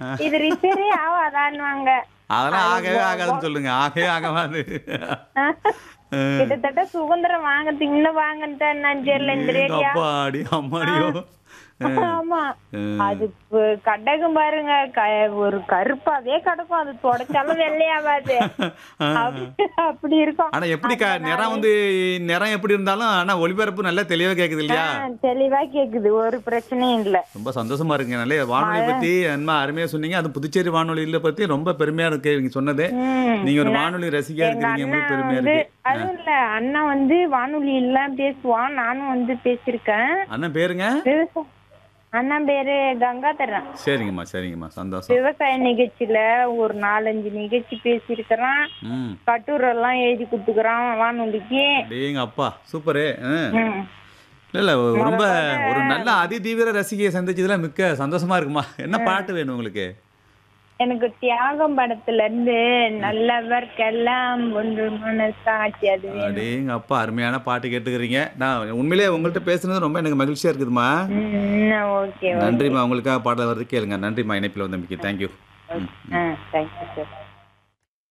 இது ரிப்பேரே ஆகாதான்னுவாங்க அதெல்லாம் ஆகவே ஆகாதுன்னு சொல்லுங்க ஆகவே ஆகாது கிட்டத்தட்ட சுதந்திரம் வாங்கறதுக்கு இன்னும் வாங்கன்ட்டேன் நான் தெரியல இந்த ரேடியா அப்பாடி அம்மாடியோ ஆமா அது ப- கடகம் பாருங்க க- ஒரு கருப்பாவே கிடக்கும் அது தொடச்சாலும் வெள்ளையாவாது அப்படி- அப்படி இருக்கும் ஆனா எப்படி க- நிறம் வந்து நிறம் எப்படி இருந்தாலும் ஆனா ஒளிபரப்பு நல்லா தெளிவா கேக்குது இல்லையா ஆ, தெளிவா கேக்குது ஒரு பிரச்சனையும் இல்ல ரொம்ப சந்தோஷமா இருக்குங்க நல்ல வானொலி பத்தி என்ன அருமையா சொன்னீங்க அது புதுச்சேரி வானொலியில பத்தி ரொம்ப பெருமையா இருக்கு நீங்க சொன்னது ம். நீங்க ஒரு வானொலி ரசிகையா எங்க இருக்கிறீங்க அண்ணா உங்களுக்கு பெருமையா வந்து இருக்கு அதுவும் இல்ல அண்ணா வந்து வானொலி எல்லாம் பேசுவான் நானும் வந்து பேசியிருக்கேன் அண்ணன் பேருங்க விவசாய அண்ணா பேரு கங்காதரன் சரிங்கம்மா சரிங்கம்மா சந்தோஷம் விவசாய நிகழ்ச்சியில ஒரு நாலஞ்சு நிகழ்ச்சி பேசியிருக்கிறான் ம் கட்டுரை எல்லாம் எழுதி கொடுத்துக்கிறான் வானொலிக்கு டேங்க அப்பா சூப்பரு ஆ. ம். இல்ல இல்ல ரொம்ப ஒரு நல்ல அதிதீவிர ரசிகையை சந்திச்சதுல மிக்க சந்தோஷமா இருக்குமா என்ன பாட்டு வேணும் உங்களுக்கு எனக்கு தியாகம் படத்துல இருந்து நல்லவர்க்கெல்லாம் ஒன்று மனசாட்சி அது வேணும். அடேங்க அப்பா அருமையான பாட்டு கேட்டுக்கிறீங்க நான் உண்மையிலேயே உங்கள்கிட்ட பேசுனது ரொம்ப எனக்கு மகிழ்ச்சியா இருக்குதுமா ம் ஓகே நன்றிம்மா உங்களுக்காக பாடல் வருது கேளுங்க நன்றிம்மா இணைப்பில் வந்தமைக்கு தேங்க்யூ ம் ஆ தேங்க்யூ சார்